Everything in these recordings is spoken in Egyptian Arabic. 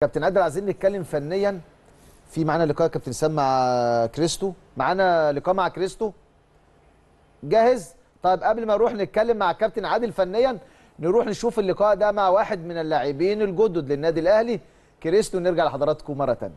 كابتن عادل عايزين نتكلم فنيا في معانا لقاء كابتن سام مع كريستو معانا لقاء مع كريستو جاهز طيب قبل ما نروح نتكلم مع كابتن عادل فنيا نروح نشوف اللقاء ده مع واحد من اللاعبين الجدد للنادي الاهلي كريستو نرجع لحضراتكم مره ثانيه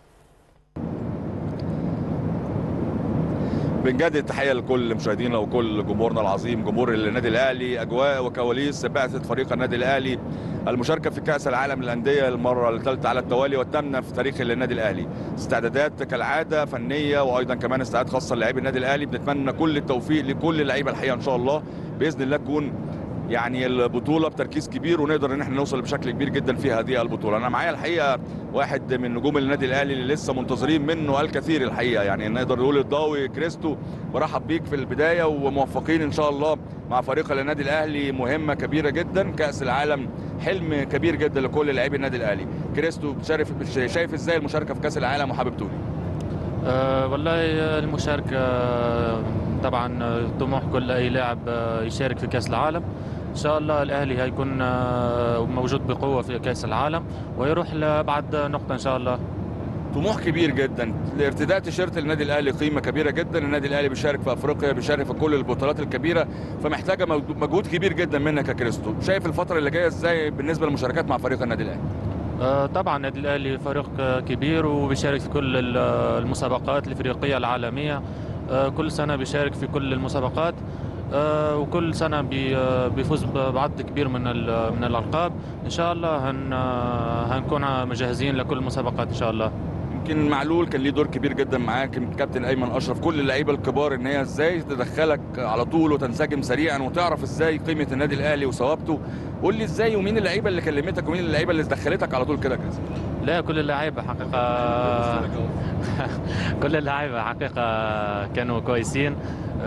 بنجدد التحيه لكل مشاهدينا وكل جمهورنا العظيم جمهور النادي الاهلي اجواء وكواليس بعثه فريق النادي الاهلي المشاركه في كاس العالم للانديه المره الثالثه على التوالي والثامنه في تاريخ النادي الاهلي استعدادات كالعاده فنيه وايضا كمان استعداد خاصه للاعبي النادي الاهلي بنتمنى كل التوفيق لكل اللعيبه الحقيقه ان شاء الله باذن الله تكون يعني البطوله بتركيز كبير ونقدر ان احنا نوصل بشكل كبير جدا في هذه البطوله انا معايا الحقيقه واحد من نجوم النادي الاهلي اللي لسه منتظرين منه الكثير الحقيقه يعني نقدر نقول الضاوي كريستو برحب بيك في البدايه وموفقين ان شاء الله مع فريق النادي الاهلي مهمه كبيره جدا كاس العالم حلم كبير جدا لكل لاعبي النادي الاهلي كريستو شايف شايف ازاي المشاركه في كاس العالم وحابب تقولي أه والله المشاركة طبعا طموح كل أي لاعب يشارك في كأس العالم إن شاء الله الأهلي هيكون موجود بقوة في كأس العالم ويروح لأبعد نقطة إن شاء الله طموح كبير جدا ارتداء تيشيرت النادي الاهلي قيمه كبيره جدا النادي الاهلي بيشارك في افريقيا بيشارك في كل البطولات الكبيره فمحتاجه مجهود كبير جدا منك يا كريستو شايف الفتره اللي جايه ازاي بالنسبه للمشاركات مع فريق النادي الاهلي آه طبعا النادي الاهلي فريق كبير وبيشارك في كل المسابقات الافريقيه العالميه آه كل سنه بيشارك في كل المسابقات آه وكل سنه بيفوز بعدد كبير من من الالقاب ان شاء الله هن هنكون مجهزين لكل المسابقات ان شاء الله يمكن معلول كان ليه دور كبير جدا معاك كابتن ايمن اشرف كل اللعيبه الكبار ان هي ازاي تدخلك على طول وتنسجم سريعا وتعرف ازاي قيمه النادي الاهلي وثوابته قول لي ازاي ومين اللعيبه اللي كلمتك ومين اللعيبه اللي دخلتك على طول كده كريس لا كل اللعيبه حقيقه كل اللعيبه حقيقه كانوا كويسين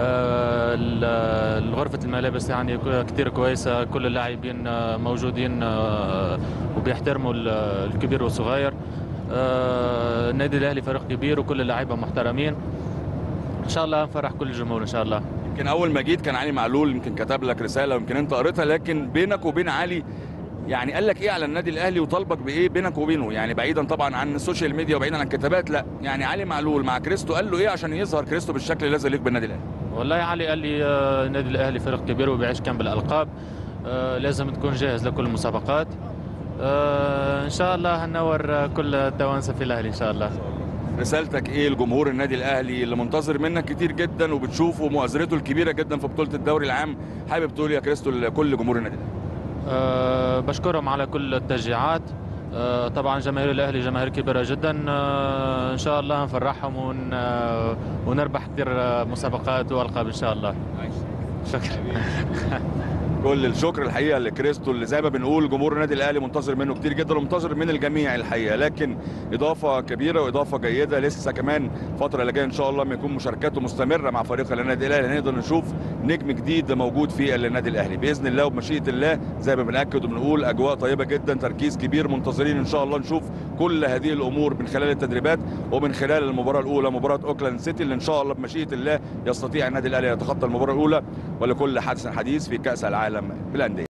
غرفة الملابس يعني كثير كويسة كل اللاعبين موجودين وبيحترموا الكبير والصغير النادي الاهلي فريق كبير وكل اللعيبه محترمين ان شاء الله نفرح كل الجمهور ان شاء الله يمكن اول ما جيت كان علي معلول يمكن كتب لك رساله ويمكن انت قريتها لكن بينك وبين علي يعني قال لك ايه على النادي الاهلي وطالبك بايه بينك وبينه يعني بعيدا طبعا عن السوشيال ميديا وبعيدا عن الكتابات لا يعني علي معلول مع كريستو قال له ايه عشان يظهر كريستو بالشكل اللي لازم يليق بالنادي الاهلي والله علي قال لي النادي الاهلي فريق كبير وبيعيش كان بالالقاب لازم تكون جاهز لكل المسابقات آه ان شاء الله هنور كل التوانسه في الاهلي ان شاء الله رسالتك ايه لجمهور النادي الاهلي اللي منتظر منك كتير جدا وبتشوفه مؤازرته الكبيره جدا في بطوله الدوري العام حابب تقول يا كريستو لكل جمهور النادي الاهلي أه بشكرهم على كل التشجيعات أه طبعا جماهير الاهلي جماهير كبيره جدا أه ان شاء الله نفرحهم ون ونربح كثير مسابقات والقاب ان شاء الله شكرا كل الشكر الحقيقه لكريستو اللي زي ما بنقول جمهور النادي الاهلي منتظر منه كتير جدا ومنتظر من الجميع الحقيقه لكن اضافه كبيره واضافه جيده لسه كمان الفتره اللي جايه ان شاء الله ما يكون مشاركاته مستمره مع فريق النادي الاهلي نقدر نشوف نجم جديد موجود في النادي الاهلي باذن الله وبمشيئه الله زي ما بناكد وبنقول اجواء طيبه جدا تركيز كبير منتظرين ان شاء الله نشوف كل هذه الامور من خلال التدريبات ومن خلال المباراه الاولى مباراه اوكلاند سيتي اللي ان شاء الله بمشيئه الله يستطيع النادي الاهلي يتخطى المباراه الاولى ولكل حدث حديث في كاس العالم بالانديه